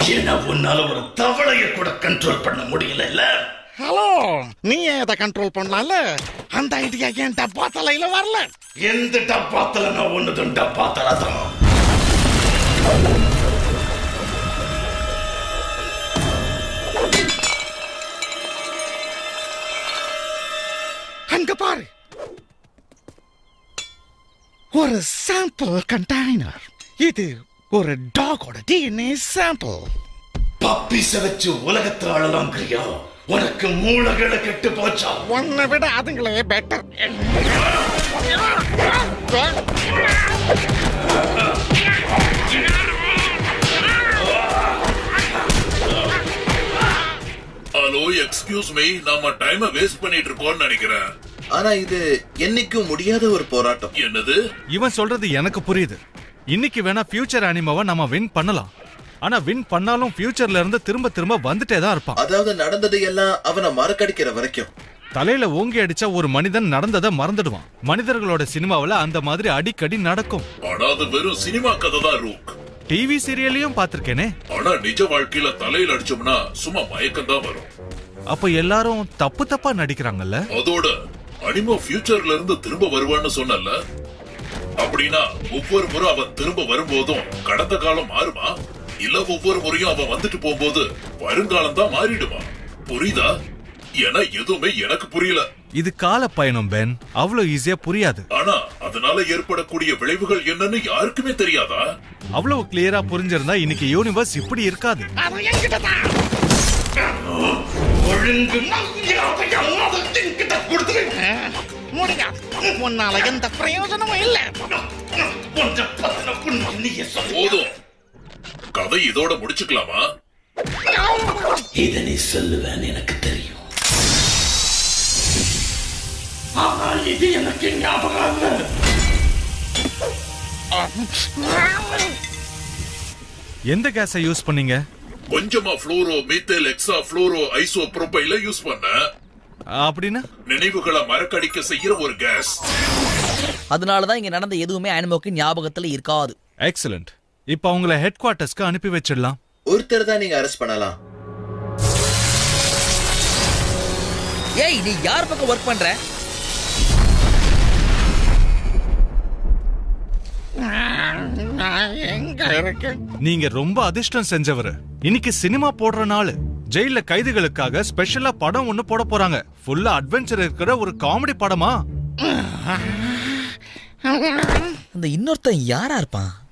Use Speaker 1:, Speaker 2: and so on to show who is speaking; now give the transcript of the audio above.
Speaker 1: ஏன்னா உன்னால ஒரு தவளைய கூட கண்ட்ரோல் பண்ண முடியல
Speaker 2: ஹலோ நீ ஏன் இதை கண்ட்ரோல் பண்ணலாம்ல அந்த ஐடியா ஏன் டப்பா தலையில வரல
Speaker 1: எந்த டப்பாத்தல நான் ஒண்ணுதும் டப்பாத்தல தான்
Speaker 2: அங்க பாரு ஒரு சாம்பிள் கண்டெய்னர் இது ஒரு டாகோட டிஎன்ஏ சாம்பிள்
Speaker 1: பப்பிச வச்சு உலகத்தை ஆளலாங்கிறியா உனக்கு மூளைகளை கெட்டு போச்சா
Speaker 2: உன்னை விட அதுங்களே பெட்டர்
Speaker 3: ஹலோ எக்ஸ்கியூஸ் மீ நாம டைம் வேஸ்ட் பண்ணிட்டு இருக்கோம்னு நினைக்கிறேன்
Speaker 4: ஆனா இது என்னைக்கும் முடியாத ஒரு போராட்டம்
Speaker 3: என்னது
Speaker 5: இவன் சொல்றது எனக்கு புரியுது இன்னைக்கு வேணா ஃபியூச்சர் அனிமாவை நம்ம வின் பண்ணலாம் ஆனா வின் பண்ணாலும் ஃபியூச்சர்ல இருந்து திரும்ப திரும்ப வந்துட்டே தான் இருப்பான்
Speaker 4: அதாவது நடந்தது எல்லாம் அவனை மறக்கடிக்கிற வரைக்கும்
Speaker 5: தலையில ஓங்கி அடிச்சா ஒரு மனிதன் நடந்ததை மறந்துடுவான் மனிதர்களோட சினிமாவுல அந்த மாதிரி அடிக்கடி நடக்கும்
Speaker 3: ஆனா அது வெறும் சினிமா கதை தான் ரூக்
Speaker 5: டிவி சீரியல்லையும் பார்த்திருக்கேனே
Speaker 3: ஆனா நிஜ வாழ்க்கையில தலையில அடிச்சோம்னா சும்மா மயக்கம் தான் வரும்
Speaker 5: அப்ப எல்லாரும் தப்பு தப்பா நடிக்கிறாங்கல்ல
Speaker 3: அதோட அனிமோ ஃபியூச்சர்ல இருந்து திரும்ப வருவான்னு சொன்னல அப்படின்னா ஒவ்வொரு முறை அவன் திரும்ப வரும்போதும் கடந்த காலம் மாறுமா இல்ல ஒவ்வொரு முறையும் அவன் வந்துட்டு போகும்போது வருங்காலம் தான் மாறிடுமா புரியுதா ஏன்னா எதுவுமே எனக்கு புரியல
Speaker 5: இது கால பயணம் பென் அவ்வளவு ஈஸியா புரியாது
Speaker 3: ஆனா அதனால ஏற்படக்கூடிய விளைவுகள் என்னன்னு யாருக்குமே தெரியாதா
Speaker 5: அவ்வளவு கிளியரா புரிஞ்சிருந்தா இன்னைக்கு யூனிவர்ஸ் இப்படி இருக்காது
Speaker 2: அது என்கிட்ட தான்
Speaker 1: ஒழுங்கு மரியாதையா அதை என்கிட்ட கொடுத்துரு
Speaker 2: முடியாது உன்னால எந்த பிரயோஜனமும் இல்ல
Speaker 1: உன்னை பத்தின உண்மை நீயே சொல்லு
Speaker 3: போதும் கதை இதோட முடிச்சுக்கலாமா
Speaker 1: இதை நீ சொல்லுவேன்னு எனக்கு தெரியும் ஆனா இது எனக்கு ஞாபகம் இல்லை
Speaker 5: எந்த கேஸை யூஸ் பண்ணீங்க
Speaker 3: கொஞ்சமா fluoro methyl hexa fluoro iso ப்ரோபைல யூஸ் பண்ண
Speaker 5: அப்படின்னா
Speaker 3: நினைவுகளை மறக்கடிக்க செய்யற ஒரு கேஸ்
Speaker 6: அதனாலதான் இங்க நடந்த எதுவுமே அனிமோக்கு ஞாபகத்துல இருக்காது
Speaker 5: எக்ஸலண்ட் இப்ப அவங்கள ஹெட் குவார்ட்டர்ஸ்க்கு அனுப்பி வச்சிடலாம்
Speaker 4: ஒருத்தர் தான் நீங்க அரெஸ்ட் பண்ணலாம்
Speaker 6: ஏய் நீ யார் பக்கம் ஒர்க் பண்ற
Speaker 2: நான் எங்க இருக்கேன்
Speaker 5: நீங்க ரொம்ப அதிர்ஷ்டம் செஞ்சவரு இன்னைக்கு சினிமா போடுற நாள் ஜெயில கைதிகளுக்காக ஸ்பெஷலா படம் ஒண்ணு போட போறாங்க ஃபுல்லா அட்வென்ச்சர் இருக்கிற ஒரு காமெடி படமா
Speaker 6: அந்த இன்னொருத்தன் யாரா இருப்பான்